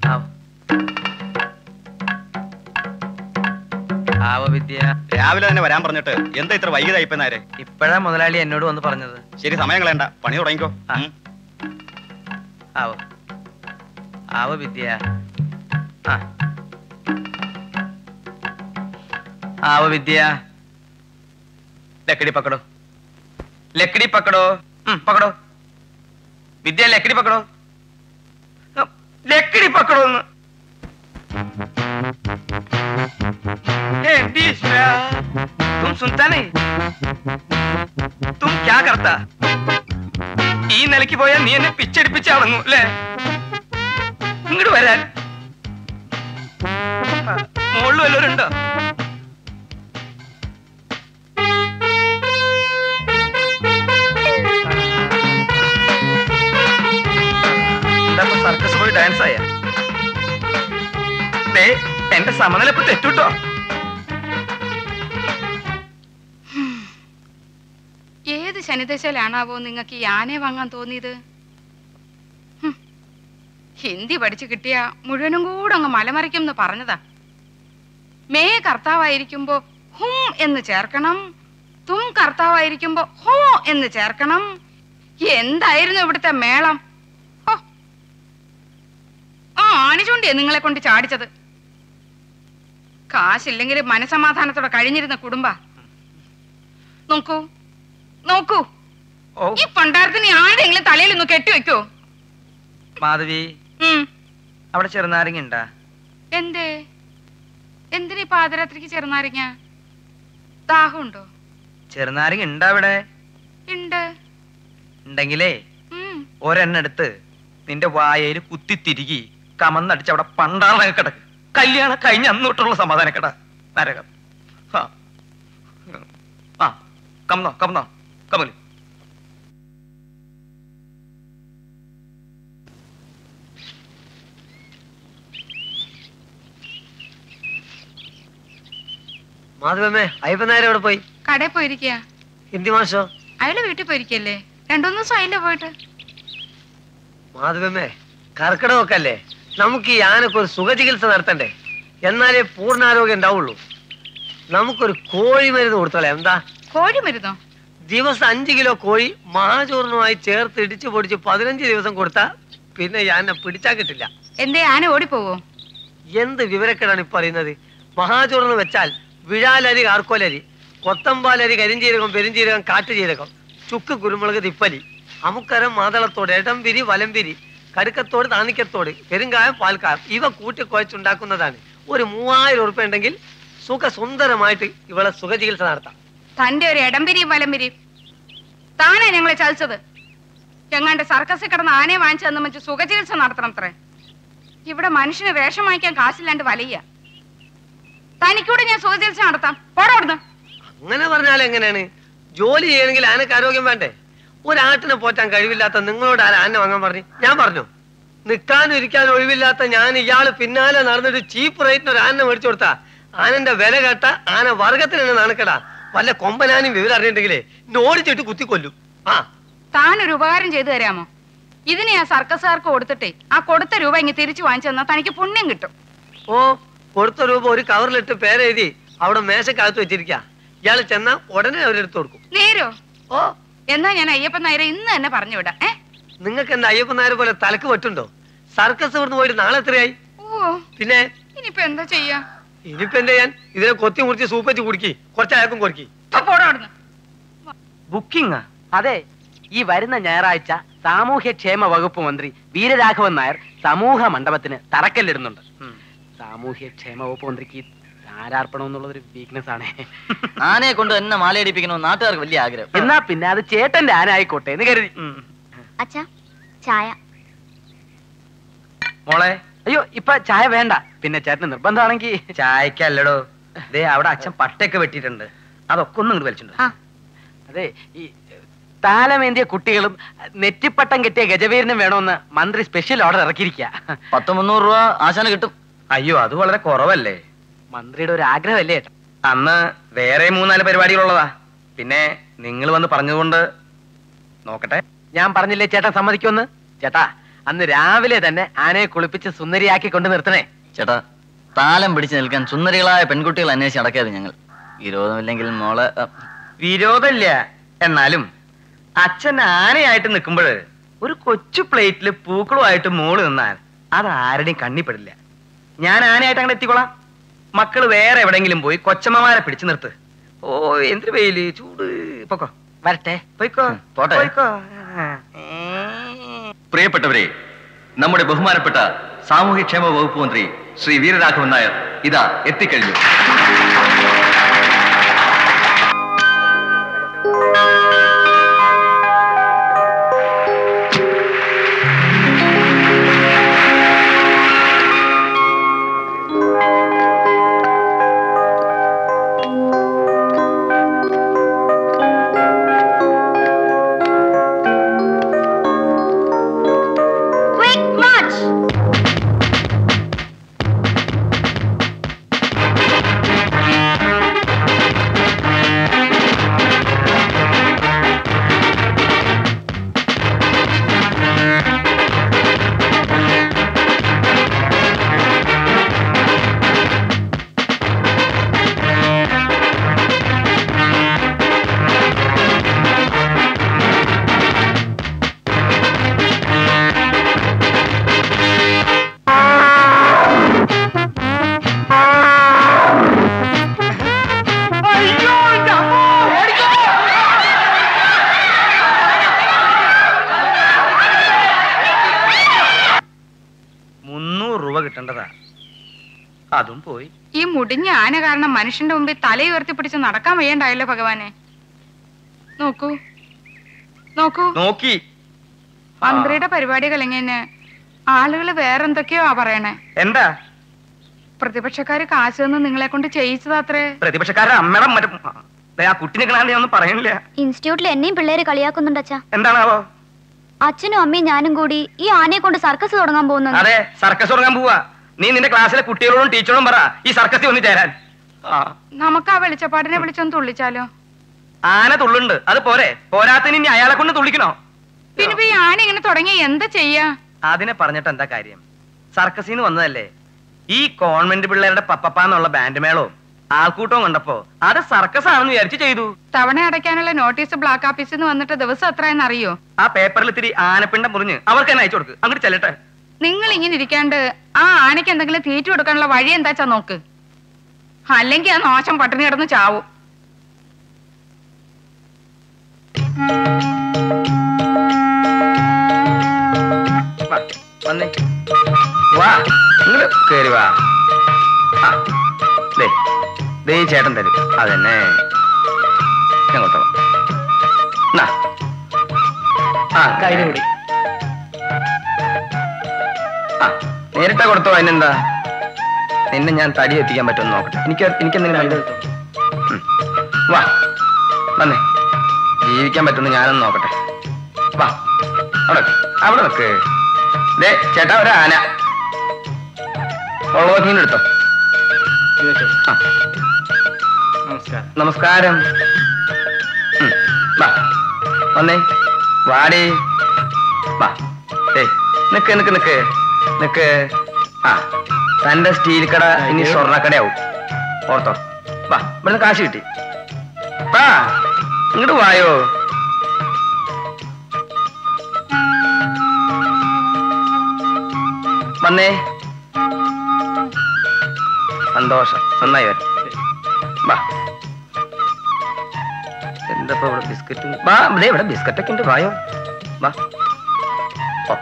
ആവോ. ആവോ വിദ്യ രാവിലെ തന്നെ വരാൻ പറഞ്ഞിട്ട് എന്താ ഇത്ര വൈകിതായി ഇപ്പൊ നേരെ ഇപ്പഴാ മുതലാളി എന്നോട് വന്ന് പറഞ്ഞത് ശരി സമയം കളയണ്ട പണി തുടങ്ങിക്കോ ആ. ഉം. ആവോ ആവോ വിദ്യ ആ ആവോ വിദ്യ ലക്കടി പക്കടോ ലക്കടി പക്കടോ ഉം, പക്കടോ വിദ്യ ലക്കടി പക്കടോ ഉം, ലക്കടി പക്കടോ എന്ന് ए, बीस रुपया। तुम सुनता नहीं तुम क्या करता ഈ നിലയ്ക്ക് പോയാൽ നീ എന്നെ പിച്ചടിപ്പിച്ച് അടങ്ങും അല്ലേ ഇങ്ങോട്ട് വരാൻ ആ, മുകളിൽ വല്ലവരും ഉണ്ടോ എന്താ സർക്കസ് പോയി ഡാൻസ് ആയ ദേ, എന്റെ സമനില ഇപ്പൊ തെറ്റുട്ടോ ഏത് ശനിദശയിലാണാവോ നിങ്ങൾക്ക് ഈ ആനയെ വാങ്ങാൻ തോന്നിയത് ഹും. ഹിന്ദി പഠിച്ചു കിട്ടിയ മുഴുവനും കൂടെ അങ്ങ് മലമറിക്കും എന്ന് പറഞ്ഞതാ മേ കർത്താവായിരിക്കുമ്പോ ഹും എന്ന് ചേർക്കണം തും കർത്താവായിരിക്കുമ്പോ ഹോ എന്ന് ചേർക്കണം എന്തായിരുന്നു ഇവിടുത്തെ മേളം ഹോ. ആ ആണിചൂണ്ടിയാ നിങ്ങളെ കൊണ്ട് ചാടിച്ചത് കാശില്ലെങ്കിൽ മനസമാധാനത്തോടെ കഴിഞ്ഞിരുന്ന കുടുംബ നോക്കൂ നോക്കൂ ഓ ഈ പണ്ടാരത്തിന് ആരുടെയെങ്കിലും തലയിൽ ഒന്ന് കെട്ടിവെക്കോ മാധവി ഉം അവിടെ ചെറുനാരങ്ങ ഉണ്ടാ എന്തേ എന്തിനീ പാതിരാത്രിക്ക് ചെറുനാരങ്ങ ദാഹമുണ്ടോ ചെറുനാരങ്ങ ഉണ്ടാ അവിടെ ഉണ്ട് ഉണ്ടെങ്കിലേ ഉം ഒരെണ്ണം എടുത്ത് നിന്റെ വായയിൽ കുത്തി തിരികി കമന്നടിച്ച് അവിടെ പണ്ടാളങ്ങ് കിടക്ക് കല്യാണം കഴിഞ്ഞ അന്നോട്ടുള്ള സമാധാനക്കട നരകം ആ. ആ കമ്മന്നോ കമ്മന്നോ കമ്മല് മാധവമ്മേ അയ്യപ്പനായർ എവിടെ പോയി കടയിൽ പോയിരിക്കുക ഹിന്ദി മാഷോ അയാള് വീട്ടിൽ പോയിരിക്കല്ലേ രണ്ടുമൂന്ന് ദിവസം ആയില്ലേ പോയിട്ട് മാധവമ്മേ കർക്കിടകമൊക്കെ അല്ലേ നമുക്ക് ഈ ആനക്ക് ഒരു സുഖചികിത്സ നടത്തണ്ടേ എന്നാലേ പൂർണ്ണാരോഗ്യം ഉണ്ടാവുള്ളൂ നമുക്കൊരു കോഴി മരുന്ന് കൊടുത്തോളെ എന്താ കോഴി മരുന്നോ ദിവസം അഞ്ച് കിലോ കോഴി മഹാചൂർണമായി ചേർത്ത് ഇടിച്ചു പൊടിച്ച് പതിനഞ്ച് ദിവസം കൊടുത്താ പിന്നെ ഈ ആനെ പിടിച്ചാ കിട്ടില്ല എന്തേ ആന ഓടിപ്പോവോ എന്ത് വിവരക്കേടാണ് ഇപ്പൊ പറയുന്നത് മഹാചൂർണം വെച്ചാൽ വിഴാലരി കാർക്കോലരി കൊത്തമ്പാലരി കരിഞ്ചീരകം പെരുംജീരകം കാട്ടുജീരകം ചുക്ക് കുരുമുളക് തിപ്പലി അമുക്കരം മാതളത്തോട് ഇടംപിരി വലംപിരി കടുക്കത്തോട് താണിക്കത്തോട് പെരുങ്കായം പാൽക്കായം ഇവ കൂട്ടി കുഴച്ചുണ്ടാക്കുന്നതാണ് ഒരു മൂവായിരം ഉറുപ്പ ഉണ്ടെങ്കിൽ സുഖസുന്ദരമായിട്ട് ഇവളെ സുഖചികിത്സ നടത്താം തന്റെ ഒരു ഇടംപിരിയും വലംപിരിയും താനാ ഞങ്ങളെ ചതിച്ചത് എങ്ങാണ്ട് സർക്കസിൽ കിടന്ന് ആനയെ വാങ്ങിച്ചു തന്നു വെച്ച് സുഖചികിത്സ നടത്തണം അത്രേ ഇവിടെ മനുഷ്യന് വേഷം വാങ്ങിക്കാൻ കാശില്ലാണ്ട് വലയ്യ തനിക്കൂടെ ഞാൻ സുഖചികിത്സ നടത്താം പോടാ അവിടുന്ന് അങ്ങനെ പറഞ്ഞാൽ എങ്ങനെയാണ് ജോലി ചെയ്യണമെങ്കിൽ ആനക്ക് ആരോഗ്യം വേണ്ടേ ഒരാട്ടിനെ പോറ്റാൻ കഴിവില്ലാത്ത നിങ്ങളോട് ആരാ ആന വാങ്ങാൻ പറഞ്ഞു ഞാൻ പറഞ്ഞു നിൽക്കാനും ഇരിക്കാനും ഒഴിവില്ലാത്ത ഞാൻ ഇയാള് പിന്നാലെ നടന്നിട്ട് ചീപ്പ് റേറ്റിന് ഒരു ആന മേടിച്ചു കൊടുത്താ ആനന്റെ വില കേട്ട ആന വർഗത്തിനാണ് നാണക്കടാ വല്ല കൊമ്പനാനും വിവരം അറിയണ്ടെങ്കിലേ ഇന്നെ ഓടിച്ചിട്ട് കുത്തിക്കൊല്ലും ആ താൻ ഒരു ഉപകാരം ചെയ്തു തരാമോ ഇതിന് ഞാൻ സർക്കസുകാർക്ക് കൊടുത്തിട്ടേ ആ കൊടുത്ത രൂപ ഇങ്ങ് തിരിച്ചു വാങ്ങിച്ചു തന്നാൽ തനിക്ക് പുണ്യം കിട്ടും ഓ കൊടുത്ത രൂപ ഒരു കവറിലിട്ട് പേരെഴുതി അവിടെ മേശക്കകത്ത് വെച്ചിരിക്ക ഇയാള് ചെന്നാ ഉടനെ അവരെടുത്ത് കൊടുക്കും നേരോ ഓ എന്നാ ഞാൻ അയ്യപ്പൻ നായരെ ഇന്ന് തന്നെ പറഞ്ഞു വിടാം ഏ നിങ്ങൾക്ക് എന്താ അയ്യപ്പൻ നായർ പോലെ തലക്ക് വെട്ടുണ്ടോ സർക്കസ് ഇവിടുന്ന് പോയിട്ട് നാളെ എത്രയായി ഓ പിന്നെ ഇനിയിപ്പോ എന്താ ചെയ്യാ ഇനിയിപ്പോ എന്ത് ചെയ്യാൻ ഇതിനെ കൊത്തി മുറിച്ച് സൂപ്പ് വെച്ച് കുടിക്കി കുറച്ച് അയാൾക്കും കൊടുക്കി ഇപ്പൊ പോടാ അവിടുന്ന് ബുക്കിംഗ് അതെ ഈ വരുന്ന ഞായറാഴ്ച സാമൂഹ്യക്ഷേമ വകുപ്പ് മന്ത്രി വീരരാഘവൻ നായർ സമൂഹ മണ്ഡപത്തിന് തറക്കല്ലിടുന്നുണ്ട് സാമൂഹ്യക്ഷേമ വകുപ്പ് മന്ത്രിക്ക് ഈ ആരാർപ്പണം എന്നുള്ളത് ഒരു വീക്ക്നെസ് ആണ് ആനയെ കൊണ്ട് തന്നെ മാലയടിപ്പിക്കണമെന്ന് നാട്ടുകാർക്ക് വലിയ ആഗ്രഹം എന്നാ പിന്നെ അത് ചേട്ടന്റെ ആന ആയിക്കോട്ടെ എന്ന് കരുതി അച്ഛാ ചായ മോളെ അയ്യോ ഇപ്പൊ ചായ വേണ്ട പിന്നെ ചേട്ടന് നിർബന്ധമാണെങ്കിൽ ചായക്കല്ലടോ ദേ അവിടെ അച്ഛൻ പട്ടയൊക്കെ വെട്ടിയിട്ടുണ്ട് അതൊക്കെ ഒന്നും ഇങ്ങോട്ട് വലിച്ചിട്ടുണ്ട് ആ അതെ ഈ താലമേന്തിയ കുട്ടികളും നെറ്റിപ്പട്ടം കെട്ടിയ ഗജവീരനും വേണമെന്ന് മന്ത്രി സ്പെഷ്യൽ ഓർഡർ ഇറക്കിയിരിക്കുക പത്ത് മുന്നൂറ് രൂപ ആശാന് കിട്ടും അയ്യോ അത് വളരെ കുറവല്ലേ മന്ത്രിയുടെ ഒരു ആഗ്രഹമല്ലേ ചേട്ടാ അന്ന് വേറെ മൂന്നാല് പരിപാടികളുള്ളതാ പിന്നെ നിങ്ങൾ വന്ന് പറഞ്ഞതുകൊണ്ട് നോക്കട്ടെ ഞാൻ പറഞ്ഞില്ലേ ചേട്ടൻ സമ്മതിക്കുമെന്ന് ചേട്ടാ അന്ന് രാവിലെ തന്നെ ആനയെ കുളിപ്പിച്ച് സുന്ദരിയാക്കി കൊണ്ട് നിർത്തണേ ചേട്ടാ താലം പിടിച്ചു നിൽക്കാൻ സുന്ദരികളായ പെൺകുട്ടികൾ അന്വേഷിച്ച് നടക്കാതെ ഞങ്ങൾ വിരോധമില്ലെങ്കിൽ മോളെ അ, വിരോധമില്ല എന്നാലും അച്ഛൻ ആനയായിട്ട് നിൽക്കുമ്പോൾ ഒരു കൊച്ചു പ്ലേറ്റിൽ പൂക്കളുമായിട്ട് മോള് നിന്നാൽ അത് ആരുടെയും കണ്ണിപ്പെടില്ല ഞാൻ ആനയായിട്ട് അങ്ങനെ എത്തിക്കോളാം മക്കള് വേറെ എവിടെങ്കിലും പോയി കൊച്ചമ്മമാരെ പിടിച്ചു നിർത്ത് ഓ എന്തൊരു വെയില് ചൂട് പൊക്കോ വരട്ടെ പോയിക്കോ പോട്ടെ. പോയിക്കോ പ്രിയപ്പെട്ടവരെ നമ്മുടെ ബഹുമാനപ്പെട്ട സാമൂഹ്യക്ഷേമ വകുപ്പ് മന്ത്രി ശ്രീ വീരരാഘവൻ നായർ ഇതാ എത്തിക്കഴിഞ്ഞു Quick march! മുന്നൂറ് രൂപ കിട്ടേണ്ടതാ അതും പോയി ഈ മുടിഞ്ഞ ആന കാരണം മനുഷ്യന്റെ മുമ്പിൽ തലയുയർത്തി പിടിച്ച് നടക്കാൻ വയ്യണ്ടായല്ലോ ഭഗവാനെ നോക്കൂ നോക്കൂ നോക്കി മന്ത്രിയുടെ പരിപാടി കലങ്ങിന് ആളുകൾ വേറെന്തൊക്കെയോ ആ പറയണേ എന്താ പ്രതിപക്ഷക്കാര് കാശ് തന്ന് നിങ്ങളെ കൊണ്ട് ചെയ്യിച്ചതാത്രേ പ്രതിപക്ഷക്കാരുടെ അമ്മയുടെ മറ്റേ ദേ, ആ കുട്ടി നിൽക്കണ ഞാൻ ഒന്നും പറയണില്ല ഇൻസ്റ്റിറ്റ്യൂട്ടിൽ എന്നെയും പിള്ളേര് കളിയാക്കുന്നുണ്ട് അച്ഛാ എന്താണാവോ അച്ഛനും അമ്മയും ഞാനും കൂടി ഈ ആനയെ കൊണ്ട് സർക്കസ് തുടങ്ങാൻ പോകുന്നു അതെ സർക്കസ് തുടങ്ങാൻ പോവാ നീ നിന്റെ ക്ലാസ്സിലെ കുട്ടികളോടും ടീച്ചറോടും പറ ഈ സർക്കസിൽ ഒന്ന് ചേരാൻ ആ നമുക്ക് ആ വെളിച്ചപ്പാടിനെ വിളിച്ചൊന്ന് തുള്ളിച്ചാലോ ആന തുള്ളുണ്ട് അത് പോരെ പോരാത്തിന് ഇനി അയാളെ കൊണ്ട് തുള്ളിക്കണോ പിന്നെ ഇപ്പൊ ഈ ആന ഇങ്ങനെ തുടങ്ങി എന്താ ചെയ്യാ അതിനെ പറഞ്ഞിട്ട് എന്താ കാര്യം സർക്കസിൽ നിന്ന് വന്നതല്ലേ ഈ കോൺവെന്റ് പിള്ളേരുടെ പപ്പപ്പ എന്നുള്ള ബാൻഡ് മേളവും ആൾക്കൂട്ടവും കണ്ടപ്പോ അത് സർക്കസ് ആണെന്ന് വിചാരിച്ച് ചെയ്തു തവണ അടയ്ക്കാനുള്ള നോട്ടീസ് ബ്ലാക്ക് ഓഫീസിൽ നിന്ന് വന്നിട്ട് ദിവസം എത്രയെന്ന് അറിയോ ആ പേപ്പറിൽ ഇത്തിരി ആനപ്പിണ്ടം മുറിഞ്ഞ് അവർക്ക് തന്നെ അയച്ചു കൊടുക്ക് അങ്ങോട്ട് ചെല്ലട്ടെ നിങ്ങൾ ഇങ്ങനെ ഇരിക്കാണ്ട് ആ ആനയ്ക്ക് എന്തെങ്കിലും തീറ്റ കൊടുക്കാനുള്ള വഴി എന്താച്ചാ നോക്ക് അല്ലെങ്കിൽ ആ നാശം പട്ടിണി കിടന്ന് ചാവും വാ, വന്നേ വാ ഇങ്ങോട്ട് കേറി വാ ആ, ദേ ദേ ഈ ചേട്ടൻ തരും അതന്നെ ഞാൻ കൊടുത്തോളാം നാ. ആ കയ്യില് കൂടി. ആ നേരിട്ടാ കൊടുത്തോ അതിനെന്താ നിന്നെ ഞാൻ തടി എത്തിക്കാൻ പറ്റുമെന്ന് നോക്കട്ടെ എനിക്ക് എനിക്കെന്തെങ്കിലും വേണ്ടത് ഉം. വാ വന്നേ ജീവിക്കാൻ പറ്റുമെന്ന് ഞാനൊന്ന് നോക്കട്ടെ വാ അവിടെ നിക്ക്. അവിടെ നിക്ക് ദേ ചേട്ടാ ഒരു ആന ഉള്ളവീന്ന് എടുത്തോ ആ. നമസ്കാരം ഉം. വാ വന്നേ വാടി വാ ദേ നിക്ക് നിക്ക് നിക്ക് നിക്ക് ആ തന്റെ സ്റ്റീൽ കട ഇനി സ്വർണ്ണക്കടയാവും ഓർത്തോ വാ ഇവിടുന്ന് കാശ് കിട്ടി വാ ഇങ്ങോട്ട് വായോ വന്നേ സന്തോഷം നന്നായി വരും വാ എന്താ ഇപ്പൊ ഇവിടെ ബിസ്ക്കറ്റ് വാ ദേ ഇവിടെ ബിസ്ക്കറ്റ് ഒക്കെ ഉണ്ട് വായോ വാ ഓ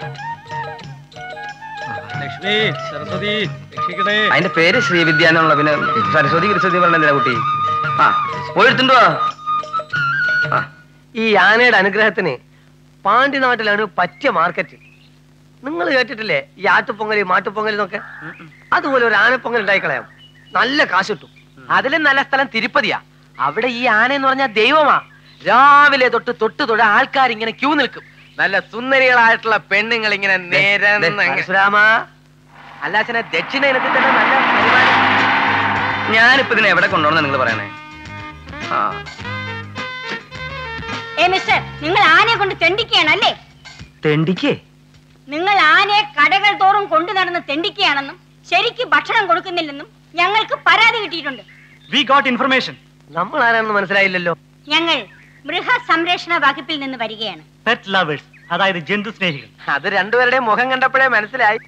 ലക്ഷ്മി സരസ്വതി രക്ഷിക്കണേ അതിന്റെ പേര് ശ്രീവിദ്യ എന്നുള്ള പിന്നെ സരസ്വതി ഗിരിസ്വതി പറഞ്ഞ കുട്ടി ആ പോയെടുത്തുണ്ടോ ആ ഈ ആനയുടെ അനുഗ്രഹത്തിന് പാണ്ഡ്യനാട്ടിലാണ് പറ്റിയ മാർക്കറ്റ് നിങ്ങൾ കേട്ടിട്ടില്ലേ ഈ ആട്ടുപൊങ്കൽ മാട്ടുപൊങ്കൽ എന്നൊക്കെ അതുപോലെ ഒരു ആനപ്പൊങ്കൽ ഉണ്ടായിക്കളയാം നല്ല കാശ് കിട്ടും അതിലും നല്ല സ്ഥലം തിരുപ്പതിയാ അവിടെ ഈ ആന എന്ന് പറഞ്ഞാൽ ദൈവമാ രാവിലെ തൊട്ട് തൊട്ട് തൊട്ട് ആൾക്കാർ ഇങ്ങനെ ക്യൂ നിൽക്കും നല്ല സുന്ദരികളായിട്ടുള്ള പെണ്ണുങ്ങൾ ഇങ്ങനെ നേരം പരശുരാമ അല്ലാച്ചനെ ദക്ഷിണ ഇനത്തിൽ തന്നെ നല്ല വരുമാനം. ഞാനിപ്പോ ഇതിനെ എവിടെ കൊണ്ടുപോകണം നിങ്ങൾ പറയണേ ആ ഏ മിസ്റ്റർ നിങ്ങൾ ആനയെ കൊണ്ട് തെണ്ടിക്കുകയാണ് അല്ലേ തെണ്ടിക്കേ നിങ്ങൾ ആനയെ കടകൾ തോറും കൊണ്ടു നടന്ന് തെണ്ടിക്കുകയാണെന്നും ശരിക്ക് ഭക്ഷണം കൊടുക്കുന്നില്ലെന്നും ഞങ്ങൾക്ക് പരാതി കിട്ടിയിട്ടുണ്ട് വി ഗോട്ട് ഇൻഫർമേഷൻ നമ്മൾ ആരാണെന്ന് മനസ്സിലായില്ലല്ലോ ഞങ്ങൾ മൃഗസംരക്ഷണ വകുപ്പിൽ നിന്ന് വരികയാണ് പെറ്റ് ലവേഴ്സ് അതായത് ജന്തു സ്നേഹികൾ അത് രണ്ടുപേരുടെയും മുഖം കണ്ടപ്പോഴേ മനസ്സിലായി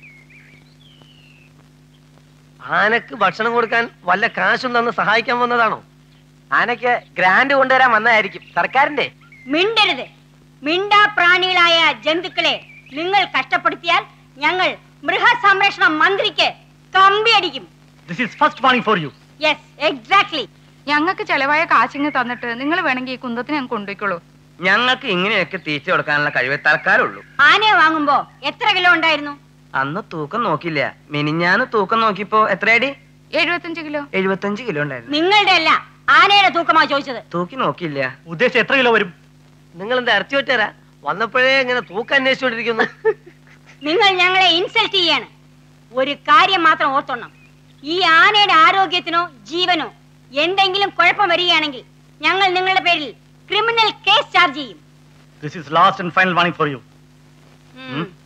ആനക്ക് ഭക്ഷണം കൊടുക്കാൻ വല്ല കാശും തന്ന് സഹായിക്കാൻ വന്നതാണോ ആനയ്ക്ക് ഗ്രാൻഡ് കൊണ്ടുവരാൻ വന്നതായിരിക്കും സർക്കാരിന്റെ മിണ്ടരുത് മിണ്ടാ പ്രാണികളായ ജന്തുക്കളെ നിങ്ങൾ കഷ്ടപ്പെടുത്തിയാൽ ഞങ്ങൾ മൃഗസംരക്ഷണ മന്ത്രിക്ക് കമ്പിയടിക്കും this is first warning for you yes exactly ഞങ്ങൾക്ക് ചെലവായ കാശിങ് തന്നിട്ട് നിങ്ങൾ വേണമെങ്കിൽ ഈ കുന്തത്തിന് ഞാൻ കൊണ്ടുപോയിക്കോളൂ ഞങ്ങൾക്ക് ഇങ്ങനെയൊക്കെ തീറ്റ കൊടുക്കാനുള്ള കഴിവ് തൽക്കാലമുള്ളൂ ആനയെ വാങ്ങുമ്പോ എത്ര കിലോ ഉണ്ടായിരുന്നു അന്ന് തൂക്കം നോക്കില്ല മിനിഞ്ഞാന്ന് തൂക്കം നോക്കിയപ്പോ എത്രയടി എഴുപത്തഞ്ച് കിലോ എഴുപത്തഞ്ച് കിലോ ഉണ്ടായിരുന്നു നിങ്ങളുടെ അല്ല ആനയുടെ തൂക്കമാ ചോദിച്ചത് തൂക്കി നോക്കിയില്ല ഉദ്ദേശിച്ച് എത്ര കിലോ വരും നിങ്ങൾ എന്താ ഇറച്ചി വെട്ടരാ വന്നപ്പോഴേ ഇങ്ങനെ തൂക്കം അന്വേഷിച്ചുകൊണ്ടിരിക്കുന്നു നിങ്ങൾ ഞങ്ങളെ ഇൻസൾട്ട് ചെയ്യാണ് ഒരു കാര്യം മാത്രം ഓർത്തോണം ഈ ആനയുടെ ആരോഗ്യത്തിനോ ജീവനോ എന്തെങ്കിലും കുഴപ്പം വരികയാണെങ്കിൽ ഞങ്ങൾ നിങ്ങളുടെ പേരിൽ ക്രിമിനൽ കേസ് ചാർജ് ചെയ്യും this is last and final warning for you ഉം.